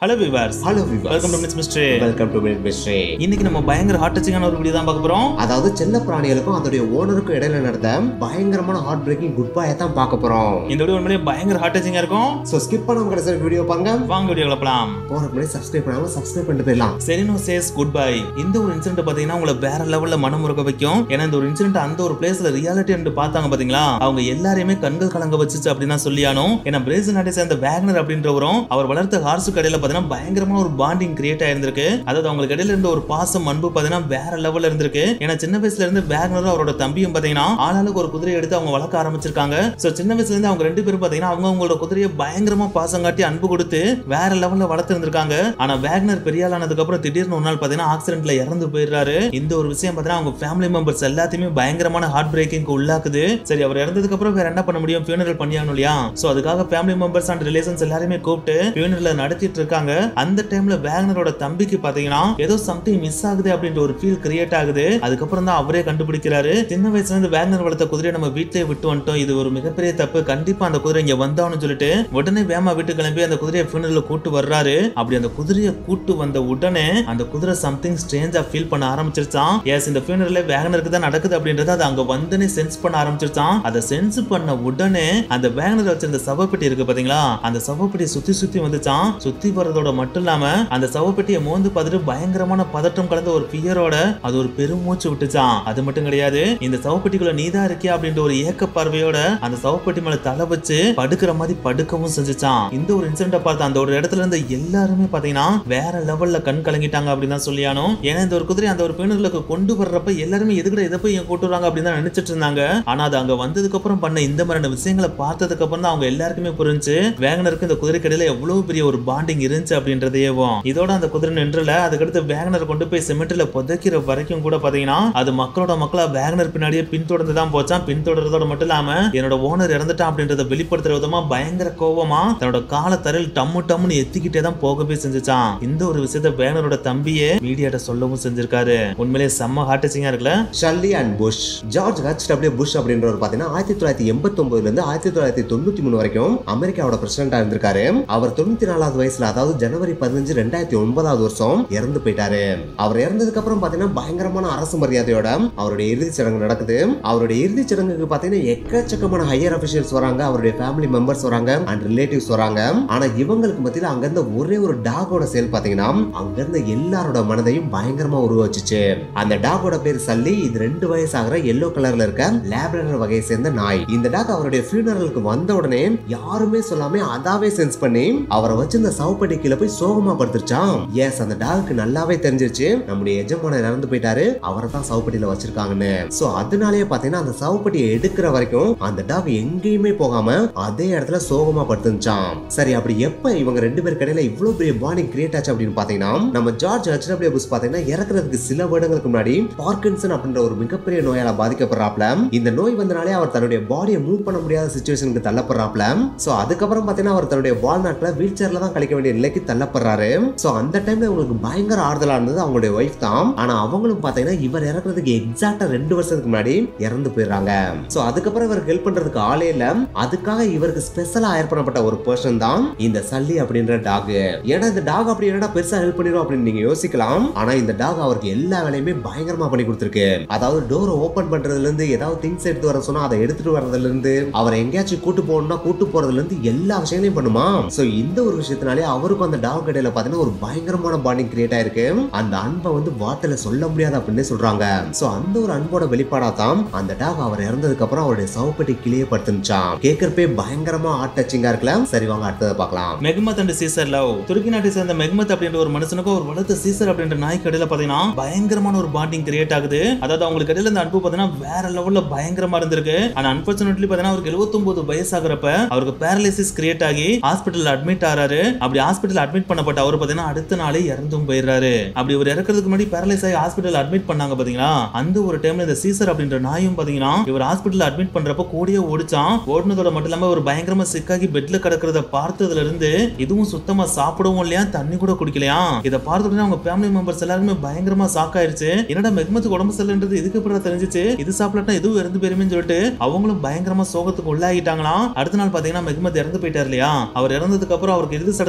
hello viewers hello viewers welcome to miss mystery welcome to minute mystery இன்னைக்கு நம்ம பயங்கர hot டச்சிங்கான ஒரு video தான் பார்க்க போறோம் அதாவது செல்ல பிராணிகளுக்கும் அதோடைய ஓனருக்கும் இடையில நடந்த பயங்கரமான ஹார்ட் பிரேக்கிங் குட் பை தான் பார்க்க போறோம் இந்த வீடியோ உண்மையிலேயே பயங்கர ஹாட் டச்சிங்கா இருக்கும் சோ ஸ்கிப் பண்ணாம கடைசி வீடியோ பாருங்க வாங்க வீடியோ கிளப்பலாம் போறதுக்கு முன்னாடி சப்ஸ்கிரைப் பண்ணாம சப்ஸ்கிரைப் பண்ணிட்டு போயிடலாம் செரினோ சேஸ் குட் பை இந்த ஒரு இன்சிடென்ட் பாத்தீங்கன்னா உங்களை வேற லெவல்ல மனம் முறுக்க வைக்கும் ஏன்னா இந்த ஒரு இன்சிடென்ட் அந்த ஒரு பிளேஸ்ல ரியாலிட்டி என்று பார்த்தாங்க பாத்தீங்களா அவங்க எல்லாரையுமே கண்கள் கலங்க வச்சுச்சு அப்படின்னு தான் சொல்லியானோம் ஏன்னா பிரேசில் நாட்டை சேர்ந்த வேக்னர் அப்படின்றவரும் அவர் வளர்த்த ஹார்ஸுக்கு இடையில பாத்தீங்கன்னா பயங்கரமான ஒரு பாண்டிங் கிரியேட் ஆயிருந்திருக்கு அதாவது அவங்களுக்கு இடையில இருந்த ஒரு பாசம் அன்பு பாத்தீங்கன்னா வேற லெவல்ல இருந்திருக்கு ஏன்னா சின்ன வயசுல இருந்து வேக்னரும் அவரோட தம்பியும் பாத்தீங்கன்னா ஆளாளுக்கு ஒரு குதிரையை எடுத்து அவங்க வளர்க்க ஆரம்பிச்சிருக்காங்க சோ சின்ன வயசுல இருந்து அவங்க ரெண்டு பேரும் பாத்தீங்கன்னா அவங்க அவங்களோட குதிரையை பயங்கரமா பாசம் காட்டி அன்பு கொடுத்து வேற லெவல்ல வளர்த்து இருந்திருக்காங்க ஆனா வேக்னர் பெரிய ஆளானதுக்கு அப்புறம் திடீர்னு ஒரு நாள் பாத்தீங்கன்னா ஆக்சிடென்ட்ல இறந்து போயிடுறாரு இந்த ஒரு விஷயம் பாத்தீங்கன்னா அவங்க ஃபேமிலி மெம்பர்ஸ் எல்லாத்தையுமே பயங்கரமான ஹார்ட் பிரேக்கிங் உள்ளாக்குது சரி அவர் இறந்ததுக்கு அப்புறம் வேற என்ன பண்ண முடியும் ஃபியூனரல் பண்ணியாகணும் இல்லையா சோ அதுக்காக ஃபேமிலி மெம்பர்ஸ் அண்ட் ரிலேஷன்ஸ் எல்லாருமே கூப்பிட்டு ஃபியூனரல் நடத்திட்டு இருக்காங்க அந்த டைம்ல வேக்னரோட தம்பிக்கு பாத்தீங்கன்னா ஏதோ சம்திங் மிஸ் ஆகுது அப்படின்ற ஒரு ஃபீல் கிரியேட் ஆகுது அதுக்கப்புறம் தான் அவரே கண்டுபிடிக்கிறாரு சின்ன வயசுல இருந்து வேக்னர் வளர்த்த குதிரையை நம்ம வீட்டிலே விட்டு வந்துட்டோம் இது ஒரு மிகப்பெரிய தப்பு கண்டிப்பா அந்த குதிரை இங்க வந்தான்னு சொல்லிட்டு உடனே வேமா வீட்டு கிளம்பி அந்த குதிரையை ஃபியூனரல் கூட்டு வர்றாரு அப்படி அந்த குதிரையை கூட்டு வந்த உடனே அந்த குதிரை சம்திங் ஸ்ட்ரேஞ்சா ஃபீல் பண்ண ஆரம்பிச்சிருச்சான் எஸ் இந்த ஃபியூனரல் வேகனருக்கு தான் நடக்குது அப்படின்றத அது அங்க வந்தனே சென்ஸ் பண்ண ஆரம்பிச்சிருச்சான் அதை சென்ஸ் பண்ண உடனே அந்த வேகனர் வச்சிருந்த சவப்பெட்டி இருக்கு பாத்தீங்களா அந்த சவப்பெட்டியை சுத்தி சுத்தி வந்துச்சான் சுத்தி வர்றதோட மட்டும் இல்லாம அந்த சவப்பெட்டியை மோந்து பார்த்துட்டு பயங்கரமான பதட்டம் கலந்த ஒரு பியரோட அது ஒரு பெருமூச்சு விட்டுச்சான் அது மட்டும் கிடையாது இந்த சவப்பெட்டிக்குள்ள நீதான் இருக்கியா அப்படின்ற ஒரு ஏக்க பார்வையோட அந்த சவப்பெட்டி மேல தலை வச்சு படுக்கிற மாதிரி படுக்கவும் செஞ்சுச்சான் இந்த ஒரு இன்சிடென்ட பார்த்து அந்த ஒரு இடத்துல இருந்த எல்லாருமே பாத்தீங்கன்னா வேற லெவல்ல கண் கலங்கிட்டாங்க அப்படின்னு தான் சொல்லியானோ ஏன்னா இந்த ஒரு குதிரை அந்த ஒரு பெண்களுக்கு கொண்டு வர்றப்ப எல்லாருமே எதுக்குட இதை போய் ஏன் கூட்டு வராங்க அப்படின்னு தான் நினைச்சிட்டு இருந்தாங்க ஆனா அது அங்க வந்ததுக்கு அப்புறம் பண்ண இந்த மாதிரியான விஷயங்களை பார்த்ததுக்கு அப்புறம் தான் அவங்க எல்லாருக்குமே புரிஞ்சு வேகனருக்கு இந்த குதிரை கடையில எவ்வளவு பெரிய ஒரு பாண்டிங் இருந்துச்சு அப்படின்றதையவும் இதோட அந்த குதிரை நின்றல அதுக்கடுத்து வேகனர் கொண்டு போய் சிமெண்ட்ல புதைக்கிற வரைக்கும் கூட பாத்தீங்கன்னா அது மக்களோட மக்களா வேகனர் பின்னாடியே பின்தொடர்ந்து தான் போச்சான் பின்தொடர்றதோட மட்டும் இல்லாம என்னோட ஓனர் இறந்துட்டான் அப்படின்றத வெளிப்படுத்துற விதமா பயங்கர கோவமா தன்னோட கால தரையில் டம்மு டம்முன்னு எத்திக்கிட்டே தான் போகவே செஞ்சுச்சான் இந்த ஒரு விஷயத்த வேகனரோட தம்பியே மீடியாட்ட சொல்லவும் செஞ்சிருக்காரு உண்மையிலேயே செம்ம ஹார்டச்சிங்கா இருக்குல்ல Sully and Bush George H W Bush அப்படின்றவர் பாத்தீங்கன்னா ஆயிரத்தி தொள்ளாயிரத்தி எண்பத்தி ஒன்பதுல இருந்து ஆயிரத்தி தொள்ளாயிரத்தி தொண்ணூத்தி மூணு வரைக்கும் அமெரிக்காவோட பிரசிடண்டா இருந்திருக்காரு அவர் தொண்ணூத்தி நாலாவது வயசுல அதாவது ஜனவரி பதினஞ்சு ரெண்டாயிரத்தி ஒன்பதாவது வருஷம் இறந்து போயிட்டாரு அவர் இறந்ததுக்கு அப்புறம் பாத்தீங்கன்னா பயங்கரமான அரசு மரியாதையோட அவருடைய இறுதிச் சடங்கு நடக்குது அவருடைய இறுதிச் சடங்குக்கு பாத்தீங்கன்னா எக்கச்சக்கமான ஹையர் அபிஷியல்ஸ் வராங்க அவருடைய ஃபேமிலி மெம்பர்ஸ் வராங்க அண்ட் ரிலேட்டிவ்ஸ் வராங்க ஆனா இவங்களுக்கு மத்தியில அங்க இருந்த ஒரே ஒரு டாகோட செயல் பாத்தீங்கன்னா அங்க இருந்த எல்லாரோட மனதையும் பயங்கரமா உருவாச்சுச்சு அந்த டாகோட பேர் சல்லி இது ரெண்டு வயசு ஆகிற எல்லோ கலர்ல இருக்க லேப்ரடர் வகையை சேர்ந்த நாய் இந்த டாக் அவருடைய ஃபியூனரலுக்கு வந்த உடனே யாருமே சொல்லாம அதாவே சென்ஸ் பண்ணி அவரை வச்சு இந்த சவுப்பட்டி கீழே போய் சோகமா படுத்துருச்சான் எஸ் அந்த டாக்கு நல்லாவே தெரிஞ்சிருச்சு நம்முடைய எஜமானர் இறந்து போயிட்டாரு அவரை தான் சவுப்பட்டியில வச்சிருக்காங்கன்னு சோ அதனாலேயே பாத்தீங்கன்னா அந்த சவுப்பட்டியை எடுக்கிற வரைக்கும் அந்த டாக் எங்கேயுமே போகாம அதே இடத்துல சோகமா படுத்துச்சான் சரி அப்படி எப்ப இவங்க ரெண்டு பேர் கடையில இவ்வளவு பெரிய பாண்டிங் கிரியேட் ஆச்சு அப்படின்னு பாத்தீங்கன்னா நம்ம ஜார்ஜ் ஹெச்டபிள்யூ புஷ் பாத்தீங்கன்னா இறக்குறதுக்கு சில வருடங்களுக்கு முன்னாடி பார்க்கின்சன் அப்படின்ற ஒரு மிகப்பெரிய நோயால பாதிக்கப்படுறாப்ல இந்த நோய் வந்தனாலே அவர் தன்னுடைய பாடியை மூவ் பண்ண முடியாத சுச்சுவேஷனுக்கு தள்ளப்படுறாப்ல சோ அதுக்கப்புறம் பாத்தீங்கன்னா அவர் தன்னுடைய வாழ்நாட்டுல வீல் சேர்ல தான் கழிக்க வேண்டிய நிலைக்கு தள்ளப்படுறாரு சோ அந்த டைம்ல உங்களுக்கு பயங்கர ஆறுதலா இருந்தது அவங்களுடைய ஒய்ஃப் தான் ஆனா அவங்களும் பாத்தீங்கன்னா இவர் இறக்குறதுக்கு எக்ஸாக்டா ரெண்டு வருஷத்துக்கு முன்னாடி இறந்து போயிடுறாங்க சோ அதுக்கப்புறம் இவருக்கு ஹெல்ப் பண்றதுக்கு ஆளே இல்ல அதுக்காக இவருக்கு ஸ்பெஷலா ஹயர் பண்ணப்பட்ட ஒரு பர்சன் தான் இந்த சல்லி அப்படின்ற டாக் ஏன்னா இந்த டாக் அப்படி என்னடா பெருசா ஹெல்ப் பண்ணிடும் அப்படின்னு நீங்க யோசிக்கலாம் ஆனா இந்த டாக் அவருக்கு எல்லா வேலையுமே பயங்கரமா பண்ணி கொடுத்துருக்கு அதாவது டோரை ஓபன் பண்றதுல இருந்து ஏதாவது திங்ஸ் எடுத்து வர சொன்னா அதை எடுத்துட்டு வர்றதுல இருந்து அவரை எங்கேயாச்சும் கூட்டு போகணும்னா கூட்டு போறதுல இருந்து எல்லா விஷயங்களையும் பண்ணுமா சோ இந்த ஒரு விஷயத்தினாலே அவருக்கும் அந்த டாக் இடையில பாத்தீங்கன்னா ஒரு பயங்கரமான பாண்டிங் கிரியேட் ஆயிருக்கு அந்த அன்பை வந்து வார்த்தையில சொல்ல முடியாது அப்படின்னு சொல்றாங்க சோ அந்த ஒரு அன்போட வெளிப்பாடா தான் அந்த டாக் அவர் இறந்ததுக்கு அப்புறம் அவருடைய சவப்பெட்டி கிளியே படுத்துச்சான் கேட்கறப்பே பயங்கரமா ஹார்ட் டச்சிங்கா இருக்கலாம் சரி வாங்க அடுத்ததை பார்க்கலாம் மெக்மத் அண்ட் சீசர் லவ் துருக்கி நாட்டை சேர்ந்த மெக்மத் அப்படின்ற ஒரு மனுஷனுக்கும் ஒரு வளர்த்த சீசர் அப்படின்ற நாய்க்கு இடையில பாத்தீங்கன்னா பயங்கரமான ஒரு பாண்டிங் கிரியேட் ஆகுது அதாவது அவங்களுக்கு இடையில இந்த அன்பு பாத்தீங்கன்னா வேற லெவல்ல பயங்கரமா இருந்திருக்கு ஆனா அன்பார்ச்சுனேட்லி பாத்தீங்கன்னா அவருக்கு 79 வயசு ஆகுறப்ப அவருக்கு பேரலிசிஸ் கிரியேட் ஆகி ஹாஸ்பிட்டல் அட்மிட் ஆறாரு அப்படி ஹாஸ்பிட்டல் அட்மிட் பண்ணப்பட்ட அவர் பாத்தீங்கன்னா அடுத்த நாளே இறந்தும் போயிடுறாரு அப்படி இவர் இறக்குறதுக்கு முன்னாடி பேரலைஸ் ஆகி ஹாஸ்பிட்டல் அட்மிட் பண்ணாங்க பாத்தீங்களா அந்த ஒரு டைம்ல இந்த சீசர் அப்படின்ற நாயும் பாத்தீங்கன்னா இவர் ஹாஸ்பிட்டல் அட்மிட் பண்றப்ப கூடிய ஓடிச்சான் ஓடுனதோட மட்டும் இல்லாம ஒரு பயங்கரமா சிக்காகி பெட்ல கிடக்கிறத பார்த்ததுல இருந்து இதுவும் சுத்தமா சாப்பிடவும் இல்லையா தண்ணி கூட குடிக்கலையா இதை பார்த்த உடனே அவங்க ஃபேமிலி மெம்பர்ஸ் எல்லாருமே பயங்கரமா ஷாக் ஆயிருச்சு என்னடா மெக்மத்துக்கு உடம்பு சரியில்லைன்றது இதுக்கு அப்புறம் தெரிஞ்சிச்சு இது சாப்பிடலாம் எதுவும் இறந்து போயிருமேன்னு சொல்லிட்டு அவங்களும் பயங்கரமா சோகத்துக்கு உள்ளாகிட்டாங்களாம் அடுத்த நாள் பாத்தீங்கன்னா மெக்மத் இறந்து போயிட்டார் இல்லையா அவர் இறந்ததுக்கு அப்புறம் அவருக்கு இறுதி சடங்கு பண்ணலாம்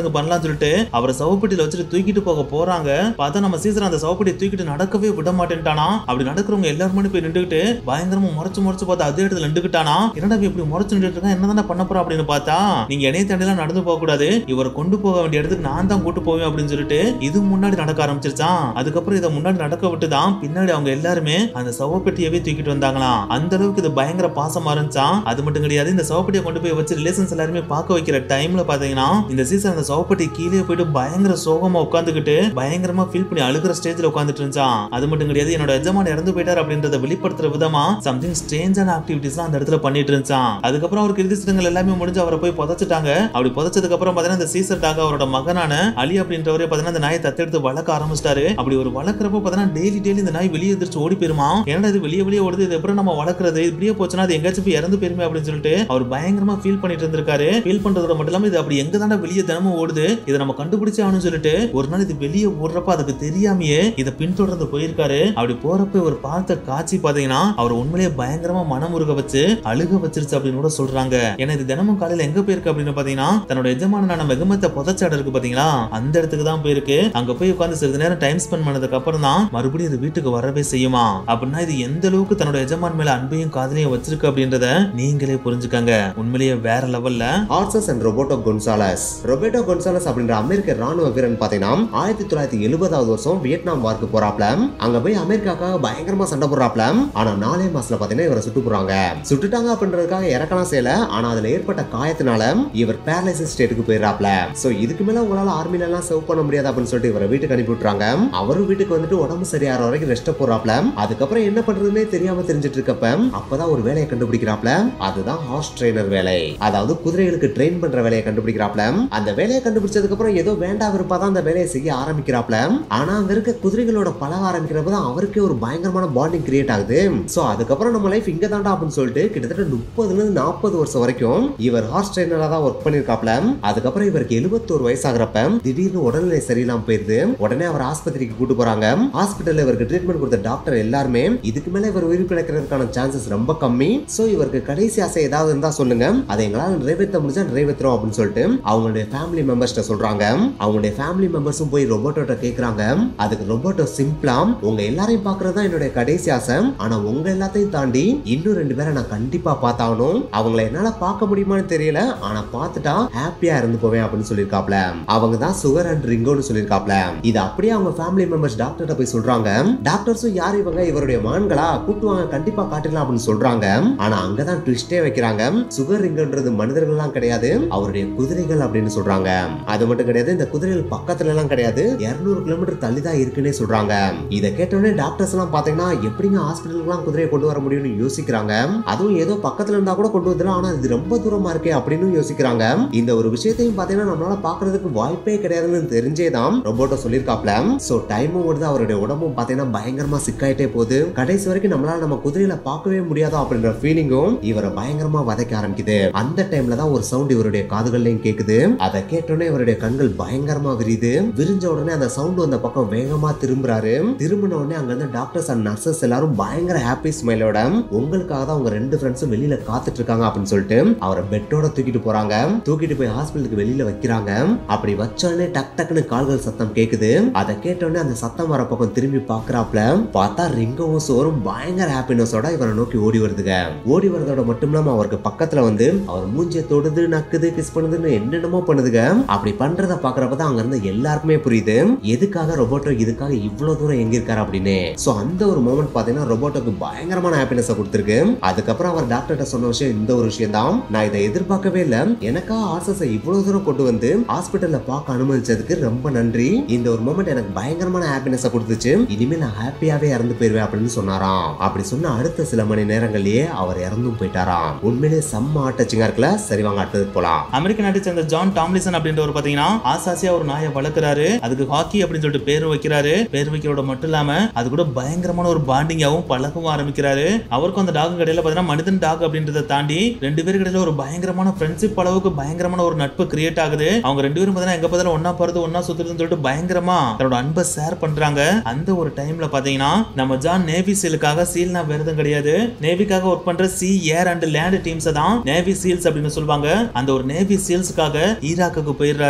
பண்ணலாம்னு சொல்லிட்டு அவரை சவப்பெட்டியில வச்சுட்டு தூக்கிட்டு போக போறாங்க பார்த்தா நம்ம சீசர் அந்த சவப்பெட்டியை தூக்கிட்டு நடக்கவே விட மாட்டேன்ட்டானா அப்படி நடக்கிறவங்க எல்லாருமே போய் நின்றுகிட்டு பயங்கரமா முறைச்சு முறைச்சு பார்த்தா அதே இடத்துல நின்றுக்கிட்டானா என்னடா இவன் இப்படி முறைச்சு நின்றுட்டு இருக்கான் என்னதானே பண்ண போறா அப்படின்னு பார்த்தா நீங்க என்னைய தாண்டிலாம் நடந்து போக கூடாது இவரை கொண்டு போக வேண்டிய இடத்துக்கு நான் தான் கூட்டு போவேன் அப்படின்னு சொல்லிட்டு இது முன்னாடி நடக்க ஆரம்பிச்சிருச்சான் அதுக்கப்புறம் இதை முன்னாடி நடக்க விட்டு தான் பின்னாடி அவங்க எல்லாருமே அந்த சவப்பெட்டியவே தூக்கிட்டு வந்தாங்களாம் அந்த அளவுக்கு இது பயங்கர பாசமா இருந்துச்சான் அது மட்டும் கிடையாது இந்த சவப்பெட்டியை கொண்டு போய் வச்சு ரிலேஷன்ஸ் எல்லாருமே பார்க்க வைக்கிற டைம்ல பாத்தீங்கன்னா இந்த சீசன் அந்த சவப்பெட்டி கீழே போயிட்டு பயங்கர சோகமா உட்காந்துக்கிட்டு பயங்கரமா ஃபீல் பண்ணி அழுகிற ஸ்டேஜ்ல உட்காந்துட்டு இருந்தான் அது மட்டும் கிடையாது என்னோட எஜமான் இறந்து போயிட்டார் அப்படின்றத வெளிப்படுத்துற விதமா சம்திங் ஸ்ட்ரேஞ்சான ஆக்டிவிட்டிஸ் அந்த இடத்துல பண்ணிட்டு இருந்தான் அதுக்கப்புறம் அவருக்கு இறுதி சிடங்கள் எல்லாமே முடிஞ்சு அவரை போய் புதைச்சிட்டாங்க அப்படி புதைச்சதுக்கு அப்புறம் பாத்தீங்கன்னா இந்த சீசர் டாக் அவரோட மகனான அலி அப்படின்றவரே பாத்தீங்கன்னா இந்த நாயை தத்தெடுத்து வளர்க்க ஆரம்பிச்சிட்டாரு அப்படி ஒரு வளர்க்குறப்ப பாத்தீங்கன்னா டெய்லி டெய்லி இந்த நாய் வெளியே எதிர்த்து ஓடி போயிருமா ஏன்னா இது வெளியே வெளியே ஓடுது இது எப்படி நம்ம வளர்க்குறது இப்படியே போச்சுன்னா அது எங்கேயாச்சும் போய் இறந்து போயிருமே அப்படின்னு சொல்லிட்டு அவர் பயங்கரமா ஃபீல் பண்ணிட்டு இருந்திருக்காரு ஃபீல் பண்றதோட மட்டும் இல்லாம இது அப்படி எங்க தானே வெளியே தினமும் ஓடுது இதை நம்ம கண்டுபிடிச்சே ஆகணும்னு சொல்லிட்டு ஒரு நாள் இது வெளியே ஓடுறப்ப அதுக்கு தெரியாமையே இதை பின்தொடர்ந்து போயிருக்காரு அப்படி போறப்ப இவர் பார்த்த காட்சி பாத்தீங்கன்னா அவர் உண்மையிலேயே பயங்கரமா மனமுருக வச்சு அழுக வச்சிருச்சு அப்படின்னு கூட சொல்றாங்க ஏன்னா இது தினமும் காலையில எங்க போயிருக்கு அப்படின்னு பாத்தீங்கன்னா தன்னோட எஜமானான மெகமத்த புதைச்சாடு இருக்கு பாத்தீங்களா அந்த இடத்துக்கு தான் போயிருக்கு அங்க போய் உட்கார்ந்து சிறிது நேரம் டைம் ஸ்பெண்ட் பண்ணதுக்கு அப்புறம் தான் மறுபடியும் இது வீட்டுக்கு வரவே செய்யுமா அப்படின்னா இது எந்த அளவுக்கு தன்னோட எஜமான் மேல அன்பையும் காதலையும் வச்சிருக்கு அப்படின்றத நீங்களே புரிஞ்சுக்கங்க உண்மையிலேயே வேற லெவல்ல Arches and Roberto Gonzalez Roberto Gonzalez அப்படின்ற அமெரிக்க ராணுவ வீரன் பாத்தீங்கன்னா ஆயிரத்தி தொள்ளாயிரத்தி எழுபதாவது வருஷம் வியட்நாம் வார்க்கு போறாப்ல அங்க போய் அமெரிக்காக்காக பயங்கரமா சண்டை போடுறாப்ல ஆனா நாலே மாசத்துல பாத்தீங்கன்னா இவரை சுட்டு போறாங்க சுட்டுட்டாங்க அப்படின்றதுக்காக இறக்கலாம் செய்யல ஆனா அதுல ஏற்பட்ட காயத்தினால இவர் பேரலைசிஸ் ஸ்டேட்டுக்கு போயிடுறாப்ல சோ இதுக்கு மேல உங்களால ஆர்மில எல்லாம் சர்வ் பண்ண முடியாது அப்படின்னு சொல்லிட்டு இவரை வீட்டுக்கு அனுப்பி விட்டுறாங்க அவரும் வீட்டுக்கு வந்துட்டு உடம்பு சரியாகிற வரைக்கும் ரெஸ்ட் போறாப்ல அதுக்கப்புறம் என்ன பண்றதுன்னே தெரியாம தெரிஞ்சிட்டு இருக்கப்ப அப்பதான் ஒரு வேலையை கண்டுபிடிக்கிறாப்ல அதுதான் ஹார்ஸ் ட்ரெயினர் வேலை அதாவது குதிரைகளுக்கு ட்ரெயின் பண்ற வேலையை கண்டுபிடிக்கிறாப்ல அந்த வேலையை கண்டுபிடிச்சதுக்கு அப்புறம் ஏதோ வேண்டா விருப்பா தான் அந்த வேலையை செய்ய ஆரம்பிக்கிறாப்ல ஆனா அங்க இருக்க குதிரைகளோட பழக ஆரம்பிக்கிறப்ப தான் அவருக்கே ஒரு பயங்கரமான பாண்டிங் கிரியேட் ஆகுது சோ அதுக்கப்புறம் நம்ம லைஃப் இங்க தாண்டா அப்படின்னு சொல்லிட்டு கிட்டத்தட்ட முப்பதுல இருந்து நாற்பது வருஷம் வரைக்கும் இவர் ஹார்ஸ் ட்ரெயினரா தான் ஒர்க் பண்ணிருக்காப்ல அதுக்கப்புறம் இவருக்கு எழுபத்தோரு வயசாகிறப்ப திடீர்னு உடல்நிலை சரியில்லாம போயிருது உடனே அவர் ஆஸ்பத்திரிக்கு கூட்டு போறாங்க ஹாஸ்பிட்டல்ல இவருக்கு ட்ரீட்மெண்ட் கொடுத்த டாக்டர் எல்லாருமே இதுக்கு மேல இவர் உயிர் பிழைக்கிறதுக்கான சான்சஸ் ரொம்ப கம்மி சோ இவருக்கு கடைசி ஆசை ஏதாவது இருந்தா சொல்லுங்க அதை எங்களால நிறைவேற்ற முடிஞ்சா நிறைவேற்றுறோம் அப்படின்னு சொல்லிட்டு அவங்களுடைய ஃபேமிலி மெம்பர்ஸ்ட்ட சொல்றாங்க அவங்களுடைய ஃபேமிலி மெம்பர்ஸும் போய் ரொபோட்டோட்ட கேக்குறாங்க அதுக்கு ரொபோட்டோ சிம்பிளா உங்க எல்லாரையும் பாக்குறது தான் என்னுடைய கடைசி ஆசை ஆனா உங்க எல்லாத்தையும் தாண்டி இன்னும் ரெண்டு பேரை நான் கண்டிப்பா பார்த்தாகணும் அவங்கள என்னால பார்க்க முடியுமான்னு தெரியல ஆனா பார்த்துட்டா ஹாப்பியா இருந்து போவேன் அப்படின்னு சொல்லியிருக்காப்ல அவங்க தான் சுகர் அண்ட் ரிங்கோன்னு சொல்லியிருக்காப்ல இது அப்படியே அவங்க ஃபேமிலி மெம்பர்ஸ் டாக்டர்கிட்ட போய் சொல்றாங்க டாக்டர்ஸும் யார் இவங்க இவருடைய மகன்களா கூட்டுவாங்க கண்டிப்பா காட்டிடலாம் அப்படின்னு சொல்றாங்க ஆனா அங்கதான் ட்விஸ்டே வைக்கிறாங்க சுகர் ரிங்கன்றது மனிதர்கள்லாம் கிடையாது அவருடைய குதிரைகள் அப்படின்னு சொல்றாங்க அது மட்டும் கிடையாது இந்த குதிரைகள் பக்கத்துல எல்லாம் கிடையாது 200 கிலோமீட்டர் தள்ளி தான் இருக்குன்னே சொல்றாங்க இதை கேட்டோடனே டாக்டர்ஸ் எல்லாம் பாத்தீங்கன்னா எப்படிங்க ஹாஸ்பிட்டலுக்குலாம் குதிரையை கொண்டு வர முடியும்னு யோசிக்கிறாங்க அதுவும் ஏதோ பக்கத்துல இருந்தா கூட கொண்டு வந்துடலாம் ஆனா இது ரொம்ப தூரமா இருக்கே அப்படின்னு யோசிக்கிறாங்க இந்த ஒரு விஷயத்தையும் பாத்தீங்கன்னா நம்மளால பாக்குறதுக்கு வாய்ப்பே கிடையாதுன்னு தெரிஞ்சே தான் ரொபோட்டோ சொல்லியிருக்காப்ல சோ டைமும் வருது அவருடைய உடம்பும் பாத்தீங்கன்னா பயங்கரமா சிக்காயிட்டே போகுது கடைசி வரைக்கும் நம்மளால நம்ம குதிரையில பார்க்கவே முடியாதோ அப்படின்ற ஃபீலிங்கும் இவரை பயங்கரமா வதைக்க ஆரம்பிக்குது அந்த டைம்ல தான் ஒரு சவுண்ட் இவருடைய காதுகள்லயும் கேக்குது அதை கேட்டோடனே இவருடைய கண்கள் பயங்கரமா விரியுது விரிஞ்ச உடனே அந்த சவுண்ட் வந்த பக்கம் வேகமா திரும்புறாரு திரும்பின உடனே அங்க இருந்து டாக்டர்ஸ் அண்ட் நர்சஸ் எல்லாரும் பயங்கர ஹாப்பி ஸ்மைலோட உங்களுக்காக தான் உங்க ரெண்டு ஃப்ரெண்ட்ஸும் வெளியில காத்துட்டு இருக்காங்க அப்படின்னு சொல்லிட்டு அவரை பெட்டோட தூக்கிட்டு போறாங்க தூக்கிட்டு போய் ஹாஸ்பிட்டலுக்கு வெளியில வைக்கிறாங்க அப்படி வச்ச உடனே டக் டக்குன்னு கால்கள் சத்தம் கேக்குது அதை கேட்ட உடனே அந்த சத்தம் வர பக்கம் திரும்பி பாக்குறாப்ல பார்த்தா ரிங்கவும் சோறும் பயங்கர ஹாப்பினஸோட இவரை நோக்கி ஓடி வருதுங்க ஓடி வரதோட மட்டும் இல்லாம அவருக்கு பக்கத்துல வந்து அவர் மூஞ்சிய தொடுது நக்குது கிஸ் பண்ணுதுன்னு என்னென்னமோ பண்ணுதுங்க அப்படி பண்றத பாக்குறப்ப தான் அங்க இருந்து எல்லாருக்குமே புரியுது எதுக்காக ரொபோட்டோ இதுக்காக இவ்வளவு தூரம் எங்க இருக்காரு அப்படின்னு சோ அந்த ஒரு மூமெண்ட் பாத்தீங்கன்னா ரொபோட்டோக்கு பயங்கரமான ஹாப்பினஸ் கொடுத்துருக்கு அதுக்கப்புறம் அவர் டாக்டர்கிட்ட சொன்ன விஷயம் இந்த ஒரு விஷயம் தான் நான் இதை எதிர்பார்க்கவே இல்ல எனக்கா ஆர்சஸை இவ்வளவு தூரம் கொண்டு வந்து ஹாஸ்பிட்டல்ல பார்க்க அனுமதிச்சதுக்கு ரொம்ப நன்றி இந்த ஒரு மூமெண்ட் எனக்கு பயங்கரமான ஹாப்பினஸ் கொடுத்துச்சு இனிமே நான் ஹாப்பியாவே இறந்து போயிருவேன் அப்படின்னு சொன்னாராம் அப்படி சொன்ன அடுத்த சில மணி நேரங்கள்லயே அவர் இறந்தும் போயிட்டாராம் உண்மையிலேயே செம்ம ஆட்டச்சிங்கா இருக்குல்ல சரி வாங்க அடுத்ததுக்கு போலாம் அமெரிக்க நாட்டை சேர்ந்த ஜான் டாம்லிசன் அப்படின்றவர் பாத்தீங்கன்னா ஆசாசியா ஒரு நாயை வளர்க்குறாரு அதுக்கு ஹாக்கி அப்படின்னு சொல்லிட்டு பேர் வைக்கிறாரு பேர் வைக்கிறோட மட்டும் இல்லாம அது கூட பயங்கரமான ஒரு பாண்டிங்காவும் பழகவும் ஆரம்பிக்கிறாரு அவருக்கும் அந்த டாக் கடையில பாத்தீங்கன்னா மனிதன் டாக் அப்படின்றத தாண்டி ரெண்டு பேருக்கு இடையில ஒரு பயங்கரமான ஃப்ரெண்ட்ஷிப் அளவுக்கு பயங்கரமான ஒரு நட்பு கிரியேட் ஆகுது அவங்க ரெண்டு பேரும் பாத்தீங்கன்னா எங்க பார்த்தாலும் ஒன்னா போறது ஒன்னா சுத்துறதுன்னு சொல்லிட்டு பயங்கரமா தன்னோட அன்பை ஷேர் பண்றாங்க அந்த ஒரு டைம்ல பாத்தீங்கன்னா நம்ம ஜான் நேவி சீலுக்காக சீல்னா விரதம் கிடையாது நேவிக்காக ஒர்க் பண்ற sea air and land teams தான் நேவி சீல்ஸ் அப்படின்னு சொல்லுவாங்க அந்த ஒரு நேவி சீல்ஸ்க்காக ஈராக்குக்கு போயிடுறாரு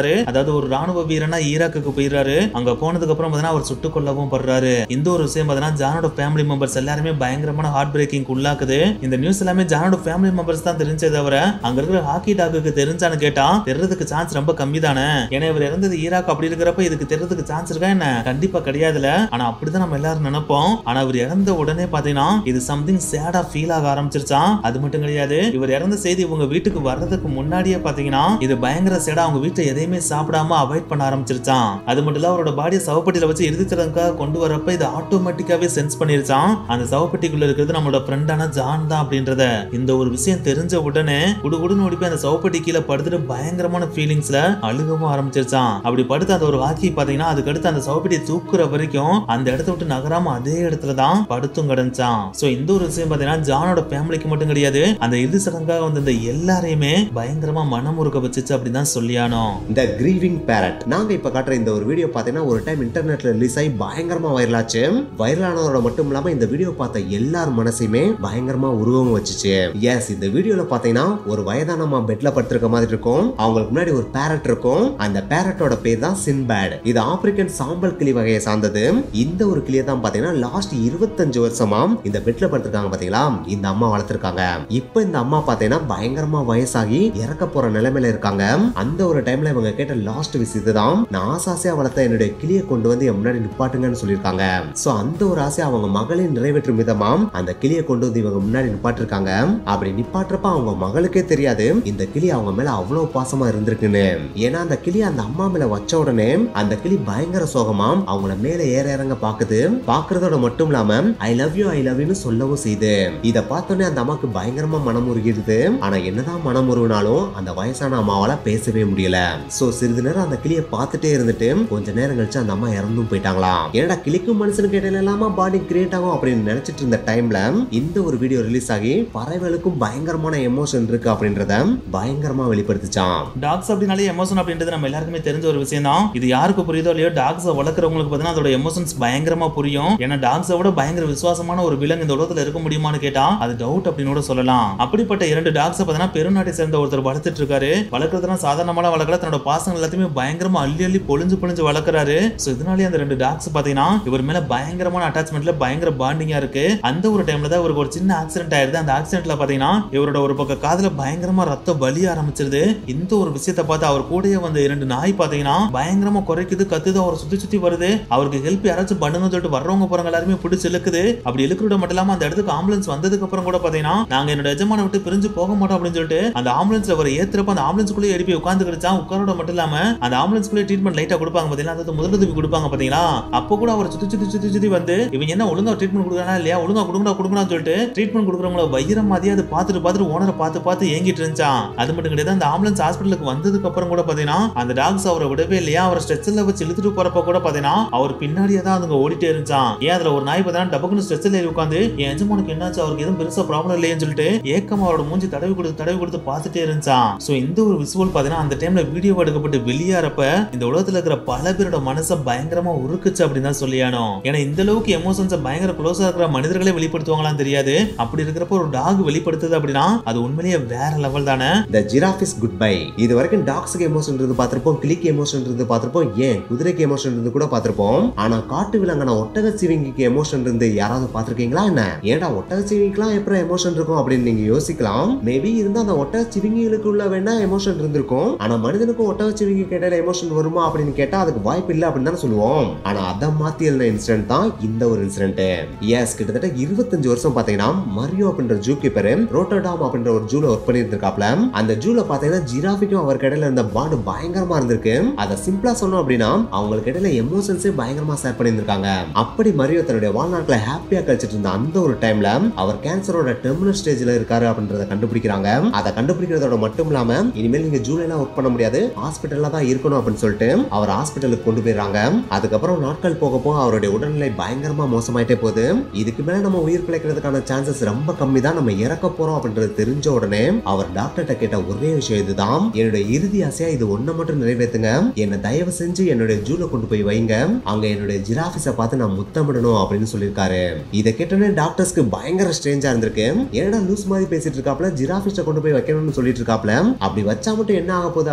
போயிடுறாரு அதாவது ஒரு ராணுவ வீரனா ஈராக்குக்கு போயிடுறாரு அங்க போனதுக்கு அப்புறம் பாத்தீங்கன்னா அவர் சுட்டுக் கொல்லவும் படுறாரு இந்த ஒரு விஷயம் பாத்தீங்கன்னா ஜானோட ஃபேமிலி மெம்பர்ஸ் எல்லாருமே பயங்கரமான ஹார்ட் பிரேக்கிங் உள்ளாக்குது இந்த நியூஸ் எல்லாமே ஜானோட ஃபேமிலி மெம்பர்ஸ் தான் தெரிஞ்சே தவிர அங்க இருக்கிற ஹாக்கி டாக்குக்கு தெரிஞ்சான்னு கேட்டா தெரியறதுக்கு சான்ஸ் ரொம்ப கம்மி தானே ஏன்னா இவர் இறந்தது ஈராக் அப்படி இருக்கிறப்ப இதுக்கு தெரியறதுக்கு சான்ஸ் இருக்கா என்ன கண்டிப்பா கிடையாதுல ஆனா அப்படிதான் நம்ம எல்லாரும் நினைப்போம் ஆனா இவர் இறந்த உடனே பாத்தீங்கன்னா இது சம்திங் சேடா ஃபீல் ஆக ஆரம்பிச்சிருச்சான் அது மட்டும் கிடையாது இவர் இறந்த செய்தி உங்க வீட்டுக்கு வர்றதுக்கு முன்னாடியே பாத்தீங்கன்னா இது பயங்கர சேடா அவங்க வீட்டுல எதையுமே சாப்பிடாம அவாய்ட் பண்ண ஆரம்பிச்சிருச்சான் அது மட்டும் இல்ல அவரோட பாடியை சவப்பட்டியில வச்சு இறுதிச்சடங்காக கொண்டு வரப்ப இது ஆட்டோமேட்டிக்காவே சென்ஸ் பண்ணிருச்சான் அந்த சவப்பட்டிக்குள்ள இருக்கிறது நம்மளோட ஃப்ரெண்டான ஜான் தான் அப்படின்றத இந்த ஒரு விஷயம் தெரிஞ்ச உடனே குடுகுடுன்னு ஓடி போய் அந்த சவப்பட்டி கீழே படுத்துட்டு பயங்கரமான ஃபீலிங்ஸ்ல அழுகவும் ஆரம்பிச்சிருச்சான் அப்படி படுத்து அந்த ஒரு ஹாக்கி பாத்தீங்கன்னா அதுக்கடுத்து அந்த சவப்பட்டியை தூக்குற வரைக்கும் அந்த இடத்த விட்டு நகராம அதே இடத்துல தான் படுத்தும் கிடந்துச்சான் சோ இந்த ஒரு விஷயம் பாத்தீங்கன்னா ஜானோட ஃபேமிலிக்கு மட்டும் கிடையாது அந்த இறுதி சடங்காக வந்த இந்த எல்லாரையுமே பயங்கரமா மனமுருக வச்சுச்சு அப்படின்னு தான் சொல்லியானோ த கிரீவிங் பேரட் நாங்க இப்ப காட்டுற இந்த ஒரு வீடியோ பாத்தீங்கன்னா ஒரு டைம் இன்டர்நெட்ல ரிலீஸ் ஆகி பயங்கரமா வைரல் ஆச்சு வைரல் ஆனதோட மட்டும் இல்லாம இந்த வீடியோ பார்த்த எல்லார் மனசையுமே பயங்கரமா உருவம் வச்சுச்சு எஸ் இந்த வீடியோல பாத்தீங்கன்னா ஒரு வயதானம்மா பெட்ல படுத்திருக்க மாதிரி இருக்கும் அவங்களுக்கு முன்னாடி ஒரு பேரட் இருக்கும் அந்த பேரட்டோட பேர் தான் சின்பேட் இது ஆப்பிரிக்கன் சாம்பல் கிளி வகையை சார்ந்தது இந்த ஒரு கிளியை தான் பாத்தீங்கன்னா லாஸ்ட் இருபத்தஞ்சு வருஷமா இந்த பெட்ல படுத்திருக்காங்க பாத்தீங்களா இந்த அம்மா வளர்த்திருக்காங்க இப்போ இந்த அம்மா பாத்தீங்கன்னா பயங்கரமா வயசாகி இறக்க போற நிலைமையில இருக்காங்க அந்த ஒரு டைம்ல இவங்க கேட்ட லாஸ்ட் விஷயம் இதுதான் நான் ஆசாசியா வளர்த்த என்னுடைய கிளியை கொண்டு வந்து என் முன்னாடி நிப்பாட்டுங்கன்னு சொல்லியிருக்காங்க சோ அந்த ஒரு ஆசை அவங்க மகளின் நிறைவேற்றும் விதமா அந்த கிளியை கொண்டு வந்து இவங்க முன்னாடி நிப்பாட்டிருக்காங்க அப்படி நிப்பாட்டுறப்ப அவங்க மகளுக்கே தெரியாது இந்த கிளி அவங்க மேல அவ்வளவு பாசமா இருந்திருக்குன்னு ஏன்னா அந்த கிளி அந்த அம்மா மேல வச்ச உடனே அந்த கிளி பயங்கர சோகமா அவங்கள மேல ஏற இறங்க பாக்குது பாக்குறதோட மட்டும் இல்லாம I love you I love யூன்னு சொல்லவும் செய்யுது இத பார்த்தோன்னே அந்த அம்மாக்கு பயங்கரமா மனம் உருகிடுது ஆனா என்னதான் மனம் உருவினாலும் அந்த வயசான அம்மாவால பேசவே முடியல சோ சிறிது நேரம் அந்த கிளியை பார்த்துட்டே இருந்துட்டு கொஞ்ச நேரம் கழிச்சு அந்த அம்மா இறந்தும் போயிட்டாங்களாம் என்னடா கிளிக்கும் மனுஷனுக்கு இடையில இல்லாம பாடி கிரியேட் ஆகும் அப்படின்னு நினைச்சிட்டு இருந்த டைம்ல இந்த ஒரு வீடியோ ரிலீஸ் ஆகி பறவைகளுக்கும் பயங்கரமான எமோஷன் இருக்கு அப்படின்றத பயங்கரமா வெளிப்படுத்துச்சான் டாக்ஸ் அப்படின்னாலே எமோஷன் அப்படின்றது நம்ம எல்லாருக்குமே தெரிஞ்ச ஒரு விஷயம் தான் இது யாருக்கு புரியுதோ இல்லையோ டாக்ஸை வளர்க்குறவங்களுக்கு பார்த்தீங்கன்னா அதோட எமோஷன்ஸ் பயங்கரமா புரியும் ஏன்னா டாக்ஸை விட பயங்கர விசுவாசமான ஒரு விலங்கு இந்த உலகத்துல இருக்க முடியுமான்னு கேட்டா அது டவுட் அப்படின்னு கூட சொல்லலாம் அப்படிப்பட்ட இரண்டு டாக்ஸை பார்த்தீங்கன்னா பெருநாட்டை சேர்ந்த ஒருத்தர் வளர்த்துட்டு இருக்காரு வளர்க்கறதுனா சாதாரணமான வளர்க்கல தன்னோட பாசங்கள் எல்லாத்தையுமே பயங்கரமா அள்ளி அள்ளி பொழிஞ்சு பொழிஞ்சு வளர்க்குறாரு ஸோ இதனாலே அந்த ரெண்டு டாக்ஸ் பார்த்தீங்கன்னா இவர் மேல பயங்கரமான அட்டாச்மெண்ட்ல பயங்கர பாண்டிங்கா இருக்கு அந்த ஒரு டைம்ல தான் இவருக்கு ஒரு சின்ன ஆக்சிடென்ட் ஆயிருது அந்த ஆக்சிடென்ட்ல பாத்தீங்கன்னா இவரோட ஒரு பக்கம் காதுல பயங்கரமா ரத்தம் வலிய ஆரம்பிச்சிருது இந்த ஒரு விஷயத்தை பார்த்து அவர் கூடயே வந்த இரண்டு நாய் பாத்தீங்கன்னா பயங்கரமா குறைக்குது கத்துது அவரை சுத்தி சுத்தி வருது அவருக்கு ஹெல்ப் யாராச்சும் பண்ணுங்கன்னு சொல்லிட்டு வர்றவங்க போறவங்க எல்லாருமே பிடிச்சி இழுக்குது அப்படி இழுக்கிறத மட்டும் இல்லாம அந்த இடத்துக்கு ஆம்புலன்ஸ் வந்ததுக்கு அப்புறம் கூட பாத்தீங்கன்னா நாங்க என்னோட எஜமான விட்டு பிரிஞ்சு போக மாட்டோம் அப்படின்னு சொல்லிட்டு அந்த ஆம்புலன்ஸ்ல அவரை ஏத்துறப்ப அந்த ஆம்புலன்ஸ்குள்ளே எழுப்பி உட்காந்து கிடைச்சா உட்காரோட மட்டும் இல்லாம அந்த ஆம்புலன்ஸ்குள்ளே ட்ரீட்மெண்ட் லைட்டா கொடுப்பாங்க பாத்தீங்கன்னா அதாவது முதலுதவி கொடுப்பாங்க பாத்தீங்களா அப்போ கூட அவர் சுத்தி சுத்தி சுத்தி சுத்தி வந்து இவங்க என்ன ஒழுங்கா ட்ரீட்மெண்ட் கொடுக்குறானா இல்லையா ஒழுங்கா கொடுங்கடா கொடுங்கடான்னு சொல்லிட்டு ட்ரீட்மெண்ட் கொடுக்குறவங்கள வயிறம் மாதிரியே அது பார்த்துட்டு பார்த்துட்டு ஓனரை பார்த்து பார்த்து ஏங்கிட்டு இருந்துச்சான் அது மட்டும் கிடையாது அந்த ஆம்புலன்ஸ் ஹாஸ்பிட்டலுக்கு வந்ததுக்கு அப்புறம் கூட பாத்தீங்கன்னா அந்த டாக்ஸ் அவரை விடவே இல்லையா அவர் ஸ்ட்ரெச்சர்ல வச்சு இழுத்துட்டு போறப்ப கூட பாத்தீங்கன்னா அவர் பின்னாடியே தான் அதுங்க ஓடிட்டே இருந்துச்சான் ஏன் அதுல ஒரு நாய் பாத்தீங்கன்னா டபக்குன்னு ஸ்ட்ரெச்சர்ல ஏறி உட்காந்து என் எஜமானுக்கு என்னாச்சு அவருக்கு எதுவும் பெருசா ப்ராப்ளம் இல்லையேன்னு சொல்லிட்டு ஏக்கம் அவரோட மூஞ்சி தடவி கொடுத்து தடவி கொடுத்து பார்த்துட்டே இருந்துச்சான் சோ இந்த ஒரு விசுவல் பாத்தீங்கன்னா அந்த டைம்ல வீடியோ எடுக்கப்பட்டு வெளியாறப்ப இந்த உலகத்துல இருக்கிற பல பேரோட மனசை பயங்கரமா உருக்குச்சு அப்படின்னு தான் சொல்லியானோ ஏன்னா இந்த அளவுக்கு எமோஷன்ஸை பயங்கர க்ளோஸா இருக்கிற மனிதர்களே வெளிப்படுத்துவாங்களான்னு தெரியாது அப்படி இருக்கிறப்ப ஒரு டாக் வெளிப்படுத்துது அப்படின்னா அது உண்மையிலேயே வேற லெவல் தானே த ஜிராஃபிஸ் குட் பை இது வரைக்கும் டாக்ஸுக்கு எமோஷன் இருந்து பார்த்திருப்போம் கிளிக்கு எமோஷன் இருந்து பார்த்திருப்போம் ஏன் குதிரைக்கு எமோஷன் இருந்து கூட பார்த்திருப்போம் ஆனா காட்டு விலங்கான ஒட்டக சிவிங்கிக்கு எமோஷன் இருந்து யாராவது பார்த்திருக்கீங்களா என்ன ஏடா ஒட்டக சிவிங்கிக்குலாம் எப்படி எமோஷன் இருக்கும் அப்படின்னு நீங்க யோசிக்கலாம் மேபி இருந்தா அந்த ஒட்டக சிவிங்கிகளுக்குள்ள வேணா எமோஷன் இருந்திருக்கும் ஆனா மனிதனுக்கும் ஒட்டக சிவிங்கி கேட்டால எமோஷன் வருமா அப்படின்னு கேட்டா அதுக்கு வாய்ப்பு இல்லை அப்படின்னு தானே சொல்லுவோம் ஆனா அதை மாத்தி எழுதின இன்சிடென்ட் தான் இந்த ஒரு இன்சிடென்ட் எஸ் கிட்டத்தட்ட இருபத்தஞ்சு வருஷம் பாத்தீங்கன்னா மரியோ அப்படின்ற ஜூ கீப்பர் ரோட்டோடாம் அப்படின்ற ஒரு ஜூல ஒர்க் பண்ணிட்டு இருக்காப்ல அந்த ஜூல பாத்தீங்கன்னா ஜிராஃபிக்கும் அவர் இடையில இருந்த பாண்டு பயங்கரமா இருந்திருக்கு அதை சிம்பிளா சொன்னோம் அப்படின்னா அவங்களுக்கு இடையில எமோஷன்ஸே பயங்கரமா ஷேர் பண்ணியிருந்திருக்காங்க அப்படி மரியோ தன்னுடைய வாழ்நாட்களை ஹாப்பியா கழிச்சிட்டு இருந்த அந்த ஒரு டைம்ல அவர் கேன்சரோட டெர்மினல் ஸ்டேஜ்ல இருக்காரு அப்படின்றத கண்டுபிடிக்கிறாங்க அதை கண்டுபிடிக்கிறதோட மட்டும் இல்லாம இனிமேல் நீங்க ஜூல எல்லாம் ஒர்க் பண்ண முடியாது ஹாஸ்பிட்டல்ல தான் இருக்கணும் அப்படின்னு சொல்லிட்டு அவர் ஹாஸ்பிட்டலுக்கு கொண்டு போயிடுறாங்க அதுக்கப்புறம் நாட்கள் போக போக அவருடைய உடல்நிலை பயங்கரமா மோசமாயிட்டே போகுது இதுக்கு மேல நம்ம உயிர் பிழைக்கிறதுக்கான சான்சஸ் ரொம்ப கம்மி தான் நம்ம இறக்க போறோம் அப்படின்றது தெரிஞ்ச உடனே அவர் டாக்டர்கிட்ட கேட்ட ஒரே விஷயம் இதுதான் என்னுடைய இறுதி ஆசையா இது ஒன்ன மட்டும் நிறைவேத்துங்க என்ன தயவு செஞ்சு என்னுடைய ஜூல கொண்டு போய் வைங்க அங்க என்னுடைய ஜிராஃபிஸ பார்த்து நான் முத்தமிடணும் அப்படின்னு சொல்லியிருக்காரு இதை கேட்டோன்னே டாக்டர்ஸ்க்கு பயங்கர ஸ்ட்ரேஞ்சா இருந்திருக்கு ஏன்னா லூஸ் மாதிரி பேசிட்டு இருக்காப்ல ஜிராஃபிஸ கொண்டு போய் வைக்கணும்னு சொல்லிட்டு இருக்காப்ல அப்படி வச்சா மட்டும் என்ன ஆக போகுது அப்படின்னு யோசிச்சுட்டு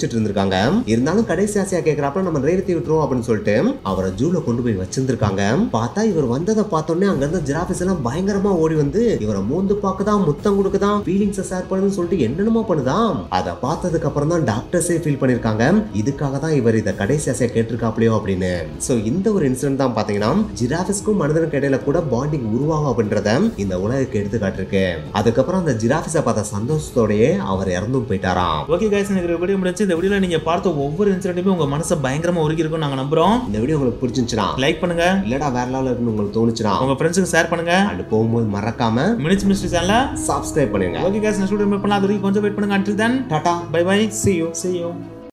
வச்சுட்டு இருந்திருக்காங்க இருந்தாலும் கடைசி ஆசையா கேக்குறப்ப நம்ம ரேவதி விட்டுருவோம் அப்படின்னு சொல்லிட்டு அவரை ஜூல கொண்டு போய் வச்சிருந்திருக்காங்க பார்த்தா இவர் வந்ததை பார்த்தோன்னே அங்க இருந்த ஜிராஃபிஸ் எல்லாம் பயங்கரமா ஓடி வந்து இவரை மூந்து பார்க்கதான் முத்தம் கொடுக்கதான் ஃபீலிங்ஸை ஷேர் பண்ணுன்னு சொல்லிட்டு என்னென்னமோ பண்ணுதான் அதை பார்த்ததுக்கு அப்புறம் தான் டாக்டர்ஸே ஃபீல் பண்ணிருக்காங்க இதுக்காக தான் இவர் இதை கடைசி ஆசையா கேட்டிருக்காப்லையோ அப்படின்னு சோ இந்த ஒரு இன்சிடென்ட் தான் பாத்தீங்கன்னா ஜிராஃபிஸ்க்கும் மனிதனுக்கு இடையில கூட பாண்டிங் உருவாகும் அப்படின்றத இந்த உலகுக்கு எடுத்துக்காட்டிருக்கு அதுக்கப்புறம் அந்த ஜிராஃபிஸை பார்த்த சந்தோஷத்தோடயே அவர் இறந்தும் போயிட்டாராம் ஓகே கைஸ் எனக்கு வீடியோ முடிஞ்சு இந்த வீடியோல நீங்க பார்த்த ஒவ்வொரு இன்சிடென்ட்டுமே உங்க மனசை பயங்கரமா உருகி இருக்கும் நாங்க நம்புறோம் இந்த வீடியோ உங்களுக்கு பிடிச்சிருந்துச்சுன்னா லைக் பண்ணுங்க இல்லடா வேற லெவலில் இருக்குன்னு உங்களுக்கு தோணுச்சுன்னா உங்க ஃப்ரெண்ட்ஸுக்கு ஷேர் பண்ணுங்க அது போகும்போது மறக்காம மினிட்ஸ் மிஸ்ட்ரி சேனல சப்ஸ்கிரைப் பண்ணுங்க ஓகே கைஸ் நெக்ஸ்ட் வீடியோ பண்ணலாம் அது வரைக்கும் கொஞ்சம் வெயிட் பண்ணுங்க until then tata bye bye see you see you